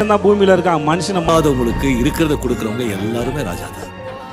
மட்டும்தான் பூமியில இருக்காங்க மனுஷன் இல்லாதவங்களுக்கு இருக்கிறத கொடுக்கறவங்க எல்லாருமே ராஜா தான்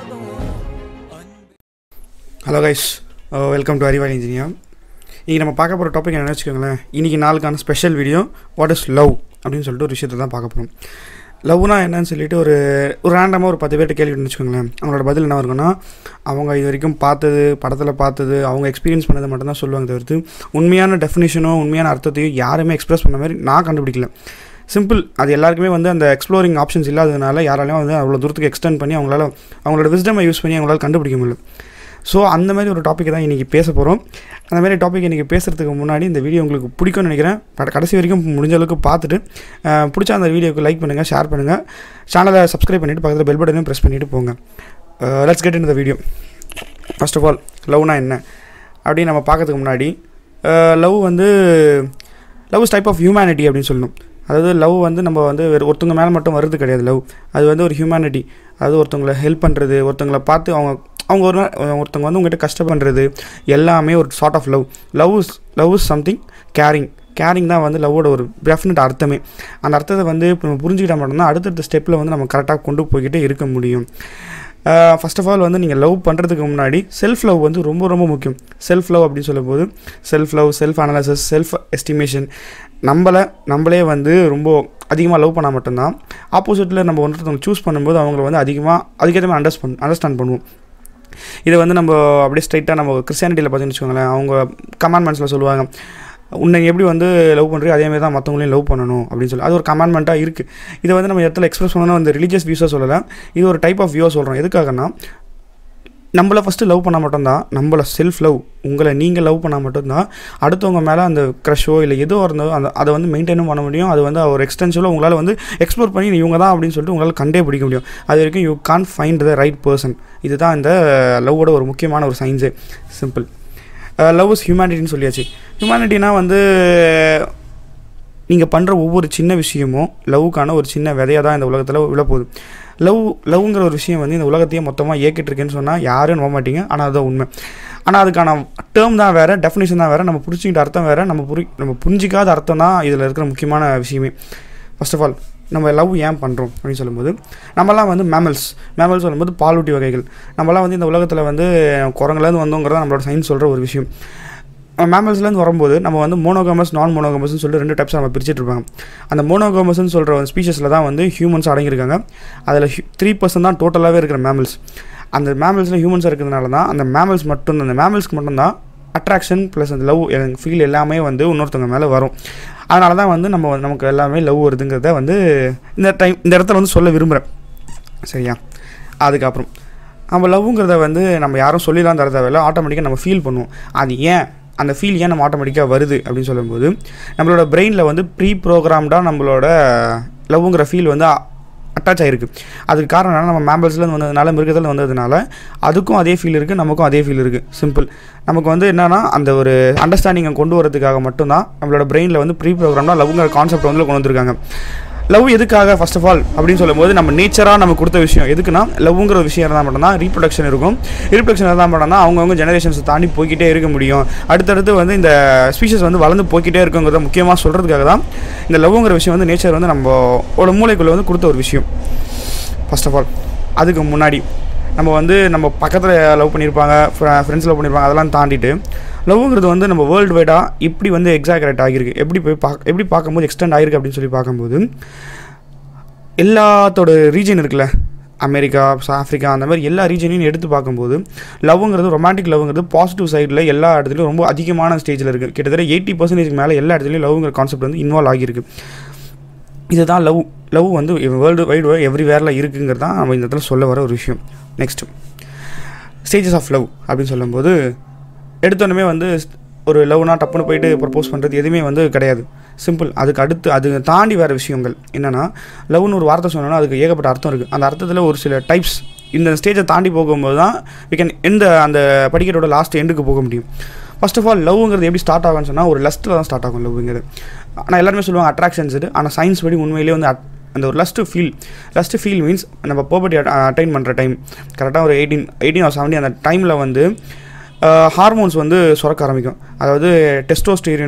ஹலோ கைஸ் வெல்கம் டு அறிவாளி இன்ஜினியர் இன்றைக்கி நம்ம பார்க்க போகிற டாபிக் என்ன வச்சுக்கோங்களேன் இன்றைக்கி நாளுக்கான special video what is love அப்படின்னு சொல்லிட்டு ஒரு விஷயத்தை தான் பார்க்க போகிறோம் லவ்னா என்னன்னு சொல்லிட்டு ஒரு ஒரு ரேண்டமாக ஒரு பத்து பேர்ட்ட கேள்வி வச்சுக்கோங்களேன் அவங்களோட பதில் என்ன இருக்குன்னா அவங்க இது வரைக்கும் பார்த்தது படத்தில் பார்த்தது அவங்க எக்ஸ்பீரியன்ஸ் பண்ணதை மட்டும்தான் சொல்லுவாங்க தவிர்த்து உண்மையான டெஃபினேஷனோ உண்மையான அர்த்தத்தையும் யாருமே எக்ஸ்பிரஸ் பண்ண மாதிரி நான் கண்டுபிடிக்கல சிம்பிள் அது எல்லாருக்குமே வந்து அந்த எக்ஸ்ப்ளோரிங் ஆப்ஷன்ஸ் இல்லாததுனால யாராலையும் வந்து அவ்வளோ தூரத்துக்கு எக்ஸ்டெண்ட் பண்ணி அவங்களால அவங்களோட விஸ்டமை யூஸ் பண்ணி அவங்களால கண்டுபிடிக்க முடியல ஸோ அந்த மாதிரி ஒரு டாப்பிக் தான் இன்றைக்கி பேச போகிறோம் அந்த மாதிரி டாபிக் இன்றைக்கி பேசுகிறதுக்கு முன்னாடி இந்த வீடியோ உங்களுக்கு பிடிக்கும்னு நினைக்கிறேன் பட் கடைசி வரைக்கும் முடிஞ்ச அளவுக்கு பார்த்துட்டு அஹ், பிடிச்சா அந்த வீடியோக்கு லைக் பண்ணுங்கள் ஷேர் பண்ணுங்கள் சேனலை சப்ஸ்கிரைப் பண்ணிவிட்டு பக்கத்தில் பெல் பட்டனையும் ப்ரெஸ் பண்ணிவிட்டு போங்க let's get in the video first of all லவ்னா என்ன அப்படின்னு நம்ம பார்க்கறதுக்கு முன்னாடி லவ் வந்து லவ் டைப் ஆஃப் ஹியூமனிட்டி அப்படின்னு சொல்லணும் அதாவது லவ் வந்து நம்ம வந்து வேறு ஒருத்தவங்க மேலே மட்டும் வருது கிடையாது லவ் அது வந்து ஒரு ஹியூமனிட்டி அதாவது ஒருத்தவங்களை ஹெல்ப் பண்ணுறது ஒருத்தவங்களை பார்த்து அவங்க அவங்க ஒரு நாள் ஒருத்தவங்க வந்து உங்ககிட்ட கஷ்டப்படுறது எல்லாமே ஒரு sort of love love is love is something caring caring தான் வந்து லவ்வோட ஒரு டெஃபினட் அர்த்தமே அந்த அர்த்தத்தை வந்து இப்போ நம்ம புரிஞ்சுக்கிட்டா மட்டும்தான் அடுத்தடுத்த ஸ்டெப்பில் வந்து நம்ம கரெக்டாக கொண்டு போய்கிட்டே இருக்க முடியும் ஃபர்ஸ்ட் ஆஃப் ஆல் வந்து நீங்கள் லவ் பண்ணுறதுக்கு முன்னாடி செல்ஃப் லவ் வந்து ரொம்ப ரொம்ப முக்கியம் செல்ஃப் லவ் அப்படின்னு சொல்லும்போது self love self analysis self estimation நம்மளை நம்மளே வந்து ரொம்ப அதிகமாக லவ் பண்ணால் மட்டும்தான் ஆப்போசிட்டில் நம்ம ஒருத்தவங்க சூஸ் பண்ணும்போது அவங்கள வந்து அதிகமாக அதுக்கேற்ற மாதிரி அண்டர்ஸ் பண் அண்டர்ஸ்டாண்ட் பண்ணுவோம் இதை வந்து நம்ம அப்படியே ஸ்ட்ரைட்டாக நம்ம கிறிஸ்டியானிட்டியில் பார்த்தீங்கன்னு வச்சுக்கோங்களேன் அவங்க கமாண்ட்மெண்ட்ஸில் சொல்லுவாங்க உன்னை எப்படி வந்து லவ் பண்ணுறியோ அதேமாதிரி தான் மற்றவங்களையும் லவ் பண்ணணும் அப்படின்னு சொல்லி அது ஒரு கமாண்ட்மெண்ட்டாக இருக்குது இதை வந்து நம்ம இடத்துல எக்ஸ்பிரஸ் பண்ணணும் அந்த ரிலீஜியஸ் வியூஸாக சொல்லலை இது ஒரு டைப் ஆஃப் வியூவாக சொல்கிறோம் எதுக்காகனா நம்மளை ஃபஸ்ட்டு லவ் பண்ணால் மட்டும்தான் நம்மளை செல்ஃப் லவ் உங்களை நீங்கள் லவ் பண்ணால் மட்டும்தான் அடுத்தவங்க மேலே அந்த க்ரஷோ இல்லை எதோ இருந்தோ அந்த அதை வந்து மெயின்டைனும் பண்ண முடியும் அது வந்து ஒரு எக்ஸ்டென்ஷனில் உங்களால் வந்து எக்ஸ்ப்ளோர் பண்ணி இவங்க தான் அப்படின்னு சொல்லிட்டு உங்களால் கண்டே பிடிக்க முடியும் அது வரைக்கும் you can find the right person இதுதான் இந்த லவ்வோட ஒரு முக்கியமான ஒரு சயின்ஸே சிம்பிள் லவ் இஸ் ஹியூமனிட்டின்னு சொல்லியாச்சு ஹியூமனிட்டினா வந்து நீங்கள் பண்ணுற ஒவ்வொரு சின்ன விஷயமும் லவ்வுக்கான ஒரு சின்ன விதையாக தான் இந்த உலகத்தில் விழப்போகுது லவ் லவ்ங்கிற ஒரு விஷயம் வந்து இந்த உலகத்தையே மொத்தமாக இயக்கிட்டு இருக்கேன்னு சொன்னால் யாரும் நம்ப மாட்டீங்க ஆனால் அதுதான் உண்மை ஆனால் அதுக்கான டேர்ம் தான் வேறு டெஃபினேஷன் தான் வேறு நம்ம புரிஞ்சுக்கிட்ட அர்த்தம் வேறு நம்ம புரி நம்ம புரிஞ்சிக்காத அர்த்தம் தான் இதில் இருக்கிற முக்கியமான விஷயமே ஃபர்ஸ்ட் ஆஃப் ஆல் நம்ம லவ் ஏன் பண்ணுறோம் அப்படின்னு சொல்லும்போது நம்மலாம் வந்து மேமல்ஸ் மேமல்ஸ் சொல்லும்போது பாலூட்டி வகைகள் நம்மலாம் வந்து இந்த உலகத்தில் வந்து குரங்குலேருந்து வந்தோங்கிறத நம்மளோட சயின்ஸ் சொல்கிற ஒரு விஷயம் மேமல்ஸ்லேருந்து வரும்போது நம்ம வந்து மோனோகமஸ் நான் மோனோகமஸ்னு சொல்லிட்டு ரெண்டு டைப்ஸ் நம்ம பிரிச்சுட்டு இருப்பாங்க அந்த மோனோகமஸ்னு சொல்கிற ஸ்பீஷஸில் தான் வந்து ஹியூமன்ஸ் அடங்கியிருக்காங்க அதில் த்ரீ பர்சன்ட் தான் டோட்டலாகவே இருக்கிற மேமல்ஸ் அந்த மேமல்ஸில் ஹியூமன்ஸ் இருக்கிறதுனால தான் அந்த மேமல்ஸ் மட்டும் அந்த மேமல்ஸ்க்கு மட்டும்தான் அட்ராக்ஷன் ப்ளஸ் அந்த லவ் ஃபீல் எல்லாமே வந்து இன்னொருத்தவங்க மேலே வரும் அதனால தான் வந்து நம்ம நமக்கு எல்லாமே லவ் வருதுங்கிறத வந்து இந்த டைம் இந்த இடத்துல வந்து சொல்ல விரும்புகிறேன் சரியா அதுக்கப்புறம் நம்ம லவ்ங்கிறத வந்து நம்ம யாரும் சொல்லிலாம் தர தேவையில்ல ஆட்டோமேட்டிக்காக நம்ம ஃபீல் பண்ணுவோம் அது ஏன் அந்த ஃபீல் ஏன் நம்ம ஆட்டோமேட்டிக்காக வருது அப்படின்னு சொல்லும்போது நம்மளோட பிரெயினில் வந்து ப்ரீ ப்ரோக்ராம்டாக நம்மளோட லவ்ங்கிற ஃபீல் வந்து அட்டாச் ஆகிருக்கு அதுக்கு காரணம் என்னன்னா நம்ம மேம்பல்ஸ்லேருந்து வந்ததுனால மிருகத்தில் வந்ததுனால அதுக்கும் அதே ஃபீல் இருக்குது நமக்கும் அதே ஃபீல் இருக்குது சிம்பிள் நமக்கு வந்து என்னென்னா அந்த ஒரு அண்டர்ஸ்டாண்டிங்கை கொண்டு வரதுக்காக மட்டும்தான் நம்மளோட பிரெயினில் வந்து ப்ரீ ப்ரோக்ராம்டாக லவ்ங்கிற கான்செப்ட் வந்து கொண்டு வந்திருக்காங்க லவ் எதுக்காக ஃபர்ஸ்ட் ஆஃப் ஆல் அப்படின்னு சொல்லும்போது நம்ம நேச்சராக நம்ம கொடுத்த விஷயம் எதுக்குன்னா லவ்ங்கிற ஒரு விஷயம் இருந்தால் மட்டும்தான் ரீப்ரொடக்ஷன் இருக்கும் ரீப்ரொடக்ஷன் இருந்தால் மட்டும்தான் அவங்கவுங்க ஜெனரேஷன்ஸை தாண்டி போய்கிட்டே இருக்க முடியும் அடுத்தடுத்து வந்து இந்த ஸ்பீஷஸ் வந்து வளர்ந்து போய்கிட்டே இருக்குங்கிறத முக்கியமாக சொல்கிறதுக்காக தான் இந்த லவ்ங்கிற விஷயம் வந்து நேச்சர் வந்து நம்மளோட மூளைக்குள்ளே வந்து கொடுத்த ஒரு விஷயம் ஃபர்ஸ்ட் ஆஃப் ஆல் அதுக்கு முன்னாடி நம்ம வந்து நம்ம பக்கத்தில் லவ் பண்ணியிருப்பாங்க ஃப்ரெண்ட்ஸ் லவ் பண்ணியிருப்பாங்க அதெல்லாம் தாண்டிட்டு லவ்ங்கிறது வந்து நம்ம வேர்ல்டு வைடாக இப்படி வந்து எக்ஸாகரேட் ஆகியிருக்கு எப்படி போய் பார்க்க எப்படி பார்க்கும்போது எக்ஸ்டெண்ட் ஆகிருக்கு அப்படின்னு சொல்லி பார்க்கும்போது எல்லாத்தோட ரீஜன் இருக்குல்ல அமெரிக்கா ஆஃப்ரிக்கா அந்த மாதிரி எல்லா ரீஜனையும் எடுத்து பார்க்கும்போது லவ்ங்கிறது ரொமான்டிக் லவ்ங்கிறது பாசிட்டிவ் சைடில் எல்லா இடத்துலையும் ரொம்ப அதிகமான ஸ்டேஜில் இருக்குது கிட்டத்தட்ட எயிட்டி பர்சன்டேஜ் மேலே எல்லா இடத்துலையும் லவ்ங்கிற கான்செப்ட் வந்து இன்வால்வ் ஆகியிருக்கு இதுதான் லவ் லவ் வந்து வேர்ல்டு வைடு எவ்ரிவேரில் இருக்குங்கிறது தான் நம்ம இந்த இடத்துல சொல்ல வர ஒரு விஷயம் நெக்ஸ்ட் ஸ்டேஜஸ் ஆஃப் லவ் அப்படின்னு சொல்லும்போது எடுத்தோடனே வந்து ஒரு லவ்னா டப்புன்னு போயிட்டு ப்ரப்போஸ் பண்ணுறது எதுவுமே வந்து கிடையாது சிம்பிள் அதுக்கு அடுத்து அது தாண்டி வேறு விஷயங்கள் என்னென்னா லவ்னு ஒரு வார்த்தை சொன்னோன்னா அதுக்கு ஏகப்பட்ட அர்த்தம் இருக்குது அந்த அர்த்தத்தில் ஒரு சில டைப்ஸ் இந்த ஸ்டேஜை தாண்டி போகும்போது தான் வி கேன் எந்த அந்த படிக்கட்டோட லாஸ்ட் எண்டுக்கு போக முடியும் ஃபர்ஸ்ட் ஆஃப் ஆல் லவ்ங்கிறது எப்படி ஸ்டார்ட் ஆகும்னு சொன்னால் ஒரு லஸ்ட்டில் தான் ஸ்டார்ட் ஆகும் லவ்ங்கிறது ஆனால் எல்லாருமே சொல்லுவாங்க அட்ராக்ஷன்ஸ் இது ஆனால் சயின்ஸ் படி உண்மையிலேயே வந்து at- அந்த ஒரு lust feel lust feel means நம்ம பர்பட்டி அட்டைன் பண்ணுற டைம் கரெக்டாக ஒரு எயிட்டீன் எயிட்டீன் ஆர் செவன்டீன் அந்த டைமில் வந்து ஹார்மோன்ஸ் வந்து சுரக்க ஆரம்பிக்கும் அதாவது டெஸ்டோஸ்டீரியனும்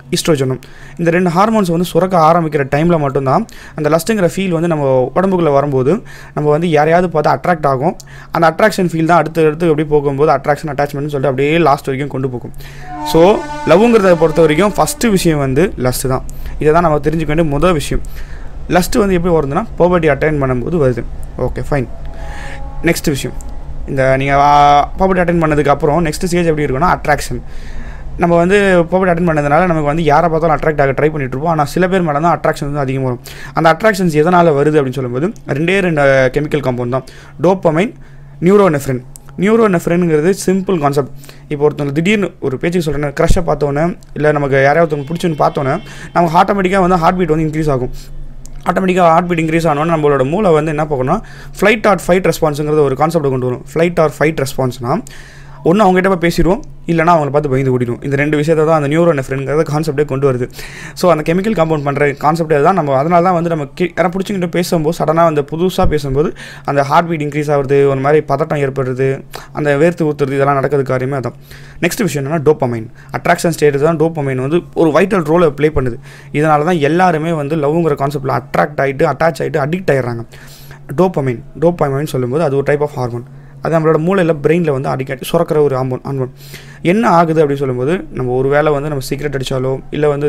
ஈஸ்ட்ரோஜனும் இந்த ரெண்டு ஹார்மோன்ஸ் வந்து சுரக்க ஆரம்பிக்கிற டைமில் மட்டும்தான் அந்த லஸ்ட்டுங்கிற ஃபீல் வந்து நம்ம உடம்புக்குள்ளே வரும்போது நம்ம வந்து யாரையாவது பார்த்து அட்ராக்ட் ஆகும் அந்த அட்ராக்ஷன் ஃபீல் தான் அடுத்து அடுத்து எப்படி போகும்போது அட்ராக்ஷன் அட்டாச்மெண்ட்னு சொல்லிட்டு அப்படியே லாஸ்ட் வரைக்கும் கொண்டு போகும் ஸோ லவ்ங்கிறத பொறுத்த வரைக்கும் ஃபஸ்ட்டு விஷயம் வந்து லஸ்ட்டு தான் இதை தான் நம்ம தெரிஞ்சுக்க வேண்டிய முதல் விஷயம் லஸ்ட்டு வந்து எப்படி வருதுன்னா பர்பர்ட்டி அட்டைன் பண்ணும்போது வருது ஓகே ஃபைன் நெக்ஸ்ட் விஷயம் இந்த நீங்கள் பர்பர்ட்டி அட்டைன் பண்ணதுக்கு அப்புறம் நெக்ஸ்ட் ஸ்டேஜ் எப்படி இருக்குன்னா அட்ராக்ஷன் நம்ம வந்து பர்பர்ட்டி அட்டன் பண்ணதுனால நமக்கு வந்து யாரை பார்த்தாலும் அட்ராக்ட் ஆக ட்ரை பண்ணிட்டு இருப்போம் ஆனால் சில பேர் மேலே தான் அட்ராக்ஷன் வந்து அதிகமாக வரும் அந்த அட்ராக்ஷன்ஸ் எதனால் வருது அப்படின்னு சொல்லும்போது ரெண்டே ரெண்டு கெமிக்கல் காம்பவுண்ட் தான் டோப்பமைன் நியூரோனெஃப்ரின் நியூரோனெஃப்ரின்ங்கிறது சிம்பிள் கான்செப்ட் இப்போ ஒருத்தவங்க திடீர்னு ஒரு பேச்சுக்கு சொல்கிறேன் க்ரஷை பார்த்தோன்னே இல்லை நமக்கு யாரையாவது ஒருத்தவங்க பிடிச்சுன்னு பார்த்தோன்னே நமக்கு ஆட்டோமேட்டிக்காக வந்து ஹார்ட் பீட் வந்து இன்க்ரீஸ் ஆகும் ஆட்டோமேட்டிக்காக ஹார்ட் பீட் இன்க்ரீஸ் ஆனோன்னு நம்மளோட மூளை வந்து என்ன பார்க்கணும்னா ஃப்ளைட் ஆர் ஃபைட் ரெஸ்பான்ஸுங்கிறது ஒரு கான்செப்ட் கொண்டு வரும் ஃப்ளைட் ஆர் ஃபைட் ரெஸ்பான்ஸ்னால் ஒன்று அவங்ககிட்ட போய் பேசிடுவோம் இல்லைனா அவங்கள பார்த்து பயந்து ஓடிடும் இந்த ரெண்டு விஷயத்தை தான் அந்த நியூரோ நெஃப்ரென்ங்கிறத கான்செப்டே கொண்டு வருது ஸோ அந்த கெமிக்கல் காம்பவுண்ட் பண்ணுற கான்செப்டே தான் நம்ம அதனால தான் வந்து நம்ம கி யாரை பிடிச்சிக்கிட்டு பேசும்போது சடனாக அந்த புதுசாக பேசும்போது அந்த ஹார்ட் பீட் இன்க்ரீஸ் ஆகுறது ஒரு மாதிரி பதட்டம் ஏற்படுறது அந்த வேர்த்து ஊற்றுறது இதெல்லாம் நடக்கிறது காரியமே அதான் நெக்ஸ்ட் விஷயம் என்னன்னா டோப்பமைன் அட்ராக்ஷன் ஸ்டேட்டஸ் தான் டோப்பமைன் வந்து ஒரு வைட்டல் ரோலை ப்ளே பண்ணுது இதனால தான் எல்லாருமே வந்து லவ்ங்கிற கான்செப்ட்டில் அட்ராக்ட் ஆகிட்டு அட்டாச் ஆகிட்டு அடிக்ட் ஆயிடுறாங்க டோப்பமைன் டோப்பமைன் சொல்லும்போது அது ஒரு டைப் ஆஃப் ஹார்மோன் அது நம்மளோட மூளையில் பிரெயினில் வந்து அடிக்கடி சுரக்கிற ஒரு ஹார்மோன் ஹார்மோன் என்ன ஆகுது அப்படின்னு சொல்லும்போது நம்ம ஒரு வேளை வந்து நம்ம சிகரெட் அடித்தாலோ இல்லை வந்து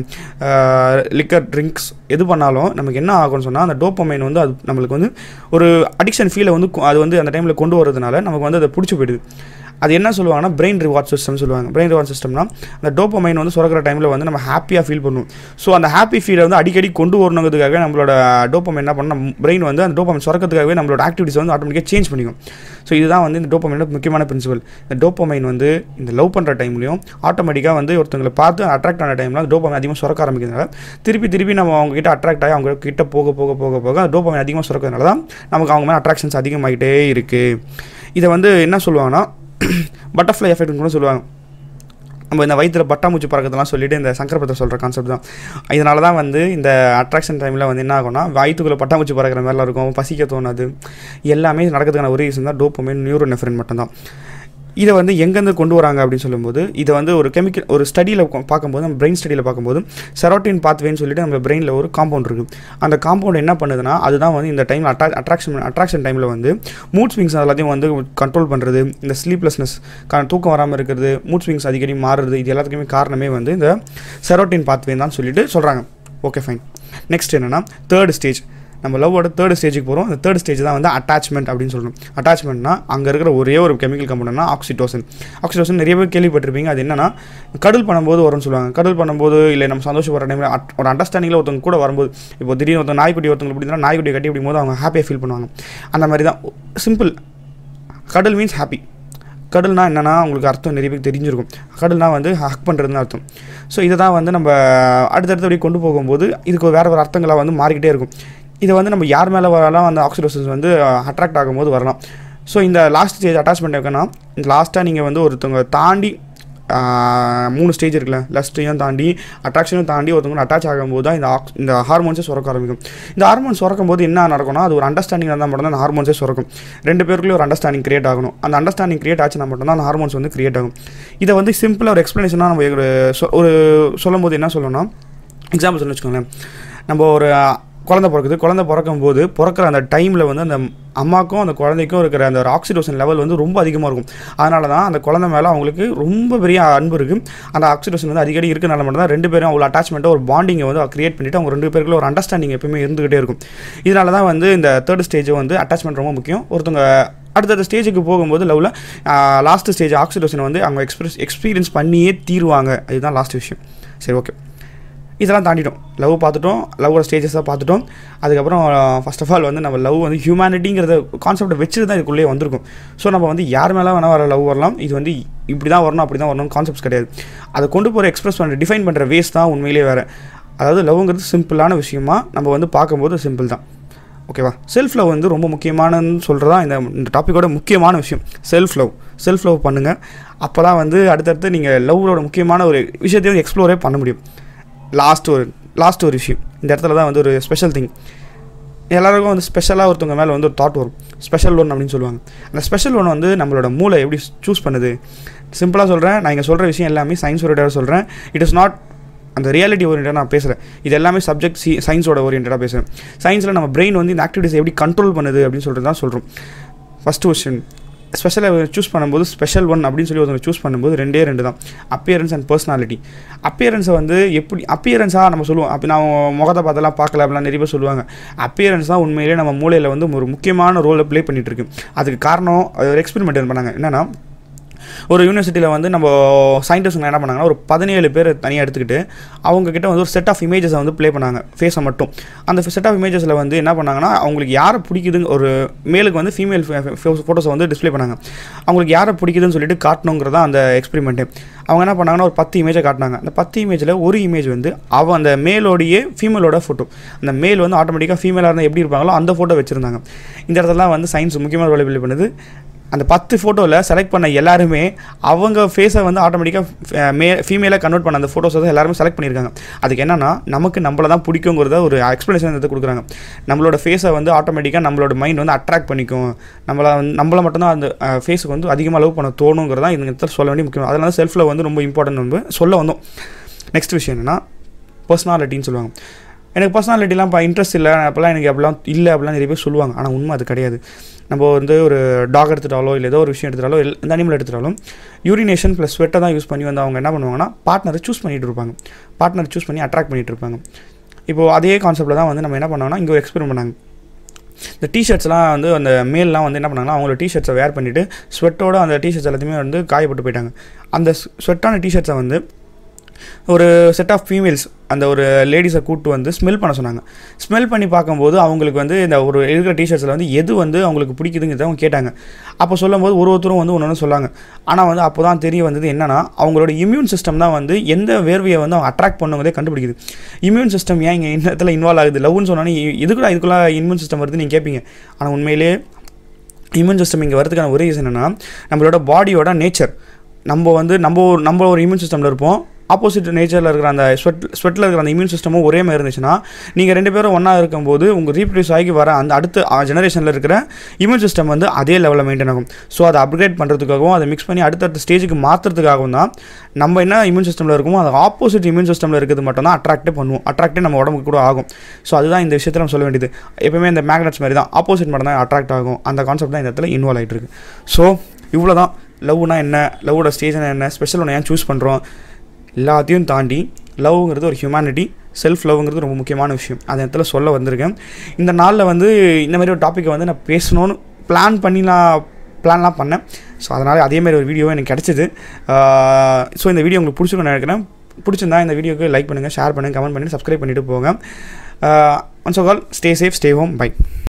லிக்கர் ட்ரிங்க்ஸ் எது பண்ணாலும் நமக்கு என்ன ஆகும்னு சொன்னால் அந்த டோப்பமைன் வந்து அது நம்மளுக்கு வந்து ஒரு அடிக்ஷன் ஃபீலை வந்து கொ- அது வந்து அந்த டைமில் கொண்டு வரதுனால நமக்கு வந்து அதை பிடிச்சி போயிடுது அது என்ன சொல்லுவாங்கன்னா பிரெயின் ரிவார்ட் சிஸ்டம் சொல்லுவாங்க பிரெயின் ரிவார்ட் சிஸ்டம்னா அந்த டோப்பமைன் வந்து சுரக்கிற டைமில் வந்து நம்ம ஹாப்பியாக ஃபீல் பண்ணுவோம் ஸோ அந்த ஹாப்பி ஃபீலை வந்து அடிக்கடி கொண்டு வரணுங்கிறதுக்காக நம்மளோட டோப்பமைன் என்ன பண்ணணும் பிரெயின் வந்து அந்த டோப்பமைன் சுரக்கிறதுக்காகவே நம்மளோட ஆக்டிவிட்டிஸ் வந்து ஆட்டோமேட்டிக்காக சேஞ்ச் பண்ணிக்கும் ஸோ இதுதான் வந்து இந்த டோப்பமைனோட முக்கியமான பிரின்சிபல் இந்த டோப்பமைன் வந்து இந்த லவ் பண்ணுற டைம்லையும் ஆட்டோமேட்டிக்காக வந்து ஒருத்தங்களை பார்த்து அட்ராக்ட் ஆன டைமில் அந்த டோப்பமைன் அதிகமாக சுரக்க ஆரம்பிக்கிறதுனால திருப்பி திருப்பி நம்ம அவங்க கிட்ட அட்ராக்ட் ஆகி அவங்க கிட்ட போக போக போக போக அந்த டோப்பமைன் அதிகமாக சுரக்கிறதுனால தான் நமக்கு அவங்க மேலே அட்ராக்ஷன்ஸ் அதிகமாகிட்டே இருக்குது இதை வந்து என்ன சொல்லுவாங்கன்னா பட்டர்ஃப்ளை எஃபெக்ட்னு கூட சொல்லுவாங்க நம்ம இந்த வயிற்றுல பட்டாம்பூச்சி பறக்கிறதுலாம் சொல்லிட்டு இந்த சங்கரபத்தை சொல்கிற கான்செப்ட் தான் இதனால தான் வந்து இந்த அட்ராக்ஷன் டைமில் வந்து என்ன ஆகும்னா வயிற்றுக்குள்ளே பட்டாம்பூச்சி பறக்கிற மாதிரிலாம் இருக்கும் பசிக்க தோணாது எல்லாமே நடக்கிறதுக்கான ஒரு ரீசன் தான் டோப்பமைன் நியூரோ நெஃப்ரின் மட்டும்தான் இதை வந்து எங்கேருந்து கொண்டு வராங்க அப்படின்னு சொல்லும்போது இதை வந்து ஒரு கெமிக்கல் ஒரு ஸ்டடியில் பார்க்கும்போது நம்ம பிரெயின் ஸ்டடியில் பார்க்கும்போது செரோட்டின் பாத்வேன்னு சொல்லிட்டு நம்ம பிரெயினில் ஒரு காம்பவுண்ட் இருக்குது அந்த காம்பவுண்ட் என்ன பண்ணுதுன்னா அதுதான் வந்து இந்த டைமில் அட்ரா அட்ராக்ஷன் அட்ராக்ஷன் டைமில் வந்து மூட் ஸ்விங்ஸ் எல்லாத்தையும் வந்து கண்ட்ரோல் பண்ணுறது இந்த ஸ்லீப்லெஸ்னஸ் தூக்கம் வராமல் இருக்கிறது மூட் ஸ்விங்ஸ் அடிக்கடி மாறுறது இது எல்லாத்துக்குமே காரணமே வந்து இந்த செரோட்டின் பாத்வே தான் சொல்லிட்டு சொல்கிறாங்க ஓகே ஃபைன் நெக்ஸ்ட் என்னென்னா தேர்ட் ஸ்டேஜ் நம்ம லவ்வோட தேர்ட் ஸ்டேஜுக்கு போகிறோம் அந்த தேர்ட் ஸ்டேஜ் தான் வந்து அட்டாச்மெண்ட் அப்படின்னு சொல்லணும் அட்டாச்மெண்ட்னா அங்கே இருக்கிற ஒரே ஒரு கெமிக்கல் கம்பவுண்ட்னா ஆக்சிடோசன் ஆக்சிடோசன் நிறைய பேர் கேள்விப்பட்டிருப்பீங்க அது என்னன்னா கடல் பண்ணும்போது வரும்னு சொல்லுவாங்க கடல் பண்ணும்போது இல்லை நம்ம சந்தோஷப்படுற டைமில் ஒரு அண்டர்ஸ்டாண்டிங்கில் ஒருத்தவங்க கூட வரும்போது இப்போ திடீர்னு ஒருத்தங்க நாய்க்குட்டி ஒருத்தவங்க பிடிச்சா நாய்க்குட்டி கட்டி பிடிக்கும் போது அவங்க ஹாப்பியாக ஃபீல் பண்ணுவாங்க அந்த மாதிரி தான் சிம்பிள் கடல் மீன்ஸ் ஹாப்பி கடல்னா என்னன்னா உங்களுக்கு அர்த்தம் நிறைய பேருக்கு தெரிஞ்சிருக்கும் கடல்னா வந்து ஹக் பண்ணுறதுன்னு அர்த்தம் ஸோ இதை தான் வந்து நம்ம அடுத்தடுத்து அப்படியே கொண்டு போகும்போது இதுக்கு வேறு வேறு அர்த்தங்களாக வந்து மாறிக்கிட்டே இருக்கும் இதை வந்து நம்ம யார் மேலே வரலாம் அந்த ஆக்சிடோசன்ஸ் வந்து அட்ராக்ட் ஆகும்போது வரலாம் ஸோ இந்த லாஸ்ட் ஸ்டேஜ் அட்டாச்மெண்ட் இருக்குன்னா இந்த லாஸ்ட்டாக நீங்கள் வந்து ஒருத்தவங்க தாண்டி ஆஹ், மூணு ஸ்டேஜ் இருக்குல்ல லஸ்ட்டையும் தாண்டி அட்ராக்ஷனும் தாண்டி ஒருத்தவங்க அட்டாச் ஆகும்போது தான் இந்த ஆக்ஸ் இந்த ஹார்மோன்ஸே சுரக்க ஆரம்பிக்கும் இந்த ஹார்மோன் சுரக்கும் போது என்ன நடக்கும்னா அது ஒரு அண்டர்ஸ்டாண்டிங் இருந்தால் மட்டும் தான் அந்த ஹார்மோன்ஸே சுரக்கும் ரெண்டு பேருக்குள்ளே ஒரு அண்டர்ஸ்டாண்டிங் கிரியேட் ஆகணும் அந்த அண்டர்ஸ்டாண்டிங் கிரியேட் ஆச்சுன்னா மட்டும் தான் அந்த ஹார்மோன்ஸ் வந்து கிரியேட் ஆகும் இதை வந்து சிம்பிளாக ஒரு எக்ஸ்ப்ளனேஷனாக நம்ம ஒரு சொ- ஒரு சொல்லும் போது என்ன சொல்லணும்னா எக்ஸாம்பிள் சொல்லி வச்சுக்கோங்களேன் நம்ம ஒரு அஹ், குழந்தை பிறக்குது குழந்தை பிறக்கும் போது பிறக்கிற அந்த டைமில் வந்து அந்த அம்மாக்கும் அந்த குழந்தைக்கும் இருக்கிற அந்த ஒரு ஆக்சிடோசன் லெவல் வந்து ரொம்ப அதிகமாக இருக்கும் அதனால தான் அந்த குழந்தை மேலே அவங்களுக்கு ரொம்ப பெரிய அன்பு இருக்குது அந்த ஆக்சிடோசன் வந்து அடிக்கடி இருக்கனால மட்டும் தான் ரெண்டு பேரும் அவ்வளோ அட்டாச்மெண்ட்டை ஒரு பாண்டிங்கை வந்து கிரியேட் பண்ணிவிட்டு அவங்க ரெண்டு பேருக்குள்ள ஒரு அண்டர்ஸ்டாண்டிங் எப்பயுமே இருந்துகிட்டே இருக்கும் இதனால தான் வந்து இந்த தேர்ட் ஸ்டேஜ் வந்து அட்டாச்மெண்ட் ரொம்ப முக்கியம் ஒருத்தவங்க அடுத்தடுத்த ஸ்டேஜுக்கு போகும்போது லவ்வில் லாஸ்ட் ஸ்டேஜ் ஆக்சிடோசன் வந்து அவங்க எக்ஸ்பிரஸ் எக்ஸ்பீரியன்ஸ் பண்ணியே தீருவாங்க இதுதான் லாஸ்ட் விஷயம் சரி ஓகே இதெல்லாம் தாண்டிட்டோம் லவ் பார்த்துட்டோம் லவ்வோட ஸ்டேஜஸாக பார்த்துட்டோம் அதுக்கப்புறம் ஃபர்ஸ்ட் ஆஃப் ஆல் வந்து நம்ம லவ் வந்து ஹியூமனிட்டிங்கிறத கான்செப்டை வச்சுட்டு தான் இதுக்குள்ளேயே வந்திருக்கும் ஸோ நம்ம வந்து யார் மேலே வேணால் வர லவ் வரலாம் இது வந்து இப்படி தான் வரணும் அப்படி தான் வரணும் கான்செப்ட்ஸ் கிடையாது அதை கொண்டு போகிற எக்ஸ்பிரஸ் பண்ணுற டிஃபைன் பண்ணுற வேஸ் தான் உண்மையிலேயே வேறு அதாவது லவ்ங்கிறது சிம்பிளான விஷயமா நம்ம வந்து பார்க்கும்போது சிம்பிள் தான் ஓகேவா செல்ஃப் லவ் வந்து ரொம்ப முக்கியமானன்னு சொல்கிறதா இந்த இந்த டாப்பிக்கோட முக்கியமான விஷயம் செல்ஃப் லவ் செல்ஃப் லவ் பண்ணுங்கள் அப்போ தான் வந்து அடுத்தடுத்து நீங்கள் லவ்வோட முக்கியமான ஒரு விஷயத்தையும் வந்து எக்ஸ்ப்ளோரே பண்ண முடியும் லாஸ்ட் ஒரு லாஸ்ட் ஒரு விஷயம் இந்த இடத்துல தான் வந்து ஒரு ஸ்பெஷல் திங் எல்லாருக்கும் வந்து ஸ்பெஷலாக ஒருத்தவங்க மேலே வந்து ஒரு தாட் வரும் ஸ்பெஷல் லோன் அப்படின்னு சொல்லுவாங்க அந்த ஸ்பெஷல் லோன் வந்து நம்மளோட மூளை எப்படி சூஸ் பண்ணுது சிம்பிளாக சொல்கிறேன் நான் இங்கே சொல்கிற விஷயம் எல்லாமே சயின்ஸ் ஒரு சொல்கிறேன் இட் இஸ் நாட் அந்த ரியாலிட்டி ஓரியன்டாக நான் பேசுகிறேன் இது எல்லாமே சப்ஜெக்ட் சி சயின்ஸோட ஓரியன்டாக பேசுகிறேன் சயின்ஸில் நம்ம பிரெயின் வந்து இந்த ஆக்டிவிட்டிஸ் எப்படி கண்ட்ரோல் பண்ணுது அப்படின்னு சொல்லிட்டு தான் சொல்கிறோம் ஃபஸ்ட் கொஸ்டின் ஸ்பெஷலாக சூஸ் பண்ணும்போது ஸ்பெஷல் ஒன் அப்படின்னு சொல்லி ஒருத்தவங்க சூஸ் பண்ணும்போது ரெண்டே ரெண்டு தான் அப்பியரன்ஸ் அண்ட் பர்சனாலிட்டி அப்பியரன்ஸை வந்து எப்படி அப்பியரன்ஸாக நம்ம சொல்லுவோம் அப்போ நான் முகத்தை பார்த்தெல்லாம் பார்க்கல அப்படிலாம் நிறைய பேர் சொல்லுவாங்க அப்பியரன்ஸ் தான் உண்மையிலே நம்ம மூளையில் வந்து ஒரு முக்கியமான ரோலை ப்ளே பண்ணிகிட்டு இருக்கு அதுக்கு காரணம் அது ஒரு எக்ஸ்பெரிமெண்ட் பண்ணாங்க என்னென்னா ஒரு யூனிவர்சிட்டியில் வந்து நம்ம சயின்டிஸ்ட் என்ன பண்ணாங்கன்னா ஒரு பதினேழு பேர் தனியாக எடுத்துக்கிட்டு அவங்க கிட்ட வந்து ஒரு செட் ஆஃப் இமேஜஸை வந்து ப்ளே பண்ணாங்க ஃபேஸை மட்டும் அந்த செட் ஆஃப் இமேஜஸில் வந்து என்ன பண்ணாங்கன்னா அவங்களுக்கு யாரை பிடிக்குதுங்க ஒரு மேலுக்கு வந்து ஃபீமேல் ஃபோட்டோஸை வந்து டிஸ்ப்ளே பண்ணாங்க அவங்களுக்கு யாரை பிடிக்குதுன்னு சொல்லிட்டு காட்டணுங்கிறதா அந்த எக்ஸ்பெரிமெண்ட்டு அவங்க என்ன பண்ணாங்கன்னா ஒரு பத்து இமேஜை காட்டினாங்க அந்த பத்து இமேஜில் ஒரு இமேஜ் வந்து அவன் அந்த மேலோடையே ஃபீமேலோட ஃபோட்டோ அந்த மேல் வந்து ஆட்டோமேட்டிக்காக ஃபீமேலாக இருந்தால் எப்படி இருப்பாங்களோ அந்த ஃபோட்டோ வச்சுருந்தாங்க இந்த இடத்துல வந்து சயின்ஸ் முக்கியமான ரோல் ப்ளே பண்ணுது அந்த பத்து ஃபோட்டோவில் செலக்ட் பண்ண எல்லாருமே அவங்க ஃபேஸை வந்து ஆட்டோமேட்டிக்காக மே ஃபீமேலாக கன்வெர்ட் பண்ண அந்த ஃபோட்டோஸ் வந்து எல்லாருமே செலக்ட் பண்ணியிருக்காங்க அதுக்கு என்னன்னா நமக்கு நம்மளை தான் பிடிக்குங்கிறத ஒரு எக்ஸ்ப்ளனேஷன் எடுத்து கொடுக்குறாங்க நம்மளோட ஃபேஸை வந்து ஆட்டோமேட்டிக்காக நம்மளோட மைண்ட் வந்து அட்ராக்ட் பண்ணிக்கும் நம்மளை வந்து நம்மளை மட்டும்தான் அந்த ஃபேஸுக்கு வந்து அதிகமாக லவ் பண்ண தோணுங்கிறதா இந்த இடத்துல சொல்ல வேண்டிய முக்கியம் அதனால செல்ஃப் லவ் வந்து ரொம்ப இம்பார்ட்டன்ட் வந்து சொல்ல வந்தோம் நெக்ஸ்ட் விஷயம் என்னென்னா பர்சனாலிட்டின்னு சொல்லுவாங்க எனக்கு பர்சனாலிட்டிலாம் இப்போ இன்ட்ரெஸ்ட் இல்லை அப்போல்லாம் எனக்கு அப்படிலாம் இல்லை அப்படிலாம் நிறைய பேர் சொல்லுவாங்க ஆனால் உண்மை அது கிடையாது நம்ம வந்து ஒரு டாக் எடுத்துட்டாலோ இல்லை ஏதோ ஒரு விஷயம் எடுத்துட்டாலோ இல்லை எந்த அனிமல் எடுத்துட்டாலும் யூரினேஷன் ப்ளஸ் ஸ்வெட்டை தான் யூஸ் பண்ணி வந்து அவங்க என்ன பண்ணுவாங்கன்னா பார்ட்னரை சூஸ் பண்ணிட்டு இருப்பாங்க பார்ட்னர் சூஸ் பண்ணி அட்ராக்ட் பண்ணிட்டு இருப்பாங்க இப்போது அதே கான்செப்ட்டில் தான் வந்து நம்ம என்ன பண்ணோம்னா இங்கே ஒரு எக்ஸ்பெரிமெண்ட் பண்ணாங்க இந்த டிஷர்ட்ஸ்லாம் வந்து அந்த மேல்லாம் வந்து என்ன பண்ணாங்கன்னா அவங்களோட டிஷர்ட்ஸை வேர் பண்ணிவிட்டு ஸ்வெட்டோட அந்த டிஷர்ட்ஸ் எல்லாத்தையுமே வந்து காயப்பட்டு போயிட்டாங்க அந்த ஸ்வெட்டான டிஷர்ட்ஸை வந்து ஒரு செட் ஆஃப் ஃபீமேல்ஸ் அந்த ஒரு லேடிஸை கூப்பிட்டு வந்து ஸ்மெல் பண்ண சொன்னாங்க ஸ்மெல் பண்ணி பார்க்கும்போது அவங்களுக்கு வந்து இந்த ஒரு இருக்கிற டிஷர்ட்ஸில் வந்து எது வந்து அவங்களுக்கு பிடிக்குதுங்கிறத அவங்க கேட்டாங்க அப்போ சொல்லும்போது ஒரு ஒருத்தரும் வந்து ஒன்று ஒன்று சொல்லாங்க ஆனால் வந்து அப்போ தான் தெரிய வந்தது என்னன்னா அவங்களோட இம்யூன் சிஸ்டம் தான் வந்து எந்த வேர்வையை வந்து அவங்க அட்ராக்ட் பண்ணுங்கிறதே கண்டுபிடிக்குது இம்யூன் சிஸ்டம் ஏன் இங்கே இந்த இடத்துல இன்வால்வ் ஆகுது லவ்னு சொன்னோன்னே இதுக்குள்ள இதுக்குள்ள இம்யூன் சிஸ்டம் வருது நீங்கள் கேட்பீங்க ஆனால் உண்மையிலே இம்யூன் சிஸ்டம் இங்கே வரதுக்கான ஒரே ரீசன் என்னென்னா நம்மளோட பாடியோட நேச்சர் நம்ம வந்து நம்ம ஒரு நம்ம ஒரு இம்யூன் சிஸ்டமில் இருப்போம் ஆப்போசிட் நேச்சரில் இருக்கிற அந்த ஸ்வெட் ஸ்வெட்டில் இருக்கிற அந்த இம்யூன் சிஸ்டமும் ஒரே மாதிரி இருந்துச்சுன்னா நீங்கள் ரெண்டு பேரும் ஒன்றா இருக்கும்போது உங்கள் ரீப்ரொடியூஸ் ஆகி வர அந்த அடுத்த ஜெனரேஷனில் இருக்கிற இம்யூன் சிஸ்டம் வந்து அதே லெவலில் மெயின்டைன் ஆகும் ஸோ அதை அப்கிரேட் பண்ணுறதுக்காகவும் அதை மிக்ஸ் பண்ணி அடுத்தடுத்த ஸ்டேஜுக்கு மாற்றுறதுக்காகவும் தான் நம்ம என்ன இம்யூன் சிஸ்டமில் இருக்குமோ அது ஆப்போசிட் இம்யூன் சிஸ்டமில் இருக்கிறது மட்டும் தான் அட்ராக்டே பண்ணுவோம் அட்ராக்டே நம்ம உடம்புக்கு கூட ஆகும் ஸோ அதுதான் இந்த விஷயத்தில் நம்ம சொல்ல வேண்டியது எப்பவுமே இந்த மேக்னெட்ஸ் மாதிரி தான் ஆப்போசிட் மட்டும் தான் அட்ராக்ட் ஆகும் அந்த கான்செப்ட் தான் இந்த இடத்துல இன்வால்வ் ஆகிட்டு இருக்கு ஸோ இவ்வளோ தான் லவ்னா என்ன லவ்வோட ஸ்டேஜ்னா என்ன ஸ்பெஷல் ஒன்று ஏன் சூஸ் பண்ணுறோம் எல்லாத்தையும் தாண்டி லவ்ங்கிறது ஒரு ஹியூமனிட்டி செல்ஃப் லவ்ங்கிறது ரொம்ப முக்கியமான விஷயம் அந்த இடத்துல சொல்ல வந்திருக்கேன் இந்த நாளில் வந்து இந்த மாதிரி ஒரு டாப்பிக்கை வந்து நான் பேசணும்னு பிளான் பண்ணி நான் பிளான்லாம் பண்ணேன் ஸோ அதனால் அதேமாதிரி ஒரு வீடியோ எனக்கு கிடச்சிது ஸோ இந்த வீடியோ உங்களுக்கு பிடிச்சிருக்குன்னு நினைக்கிறேன் பிடிச்சிருந்தா இந்த வீடியோக்கு லைக் பண்ணுங்கள் ஷேர் பண்ணுங்கள் கமெண்ட் பண்ணி சப்ஸ்கிரைப் பண்ணிவிட்டு போங்க once all stay safe stay home by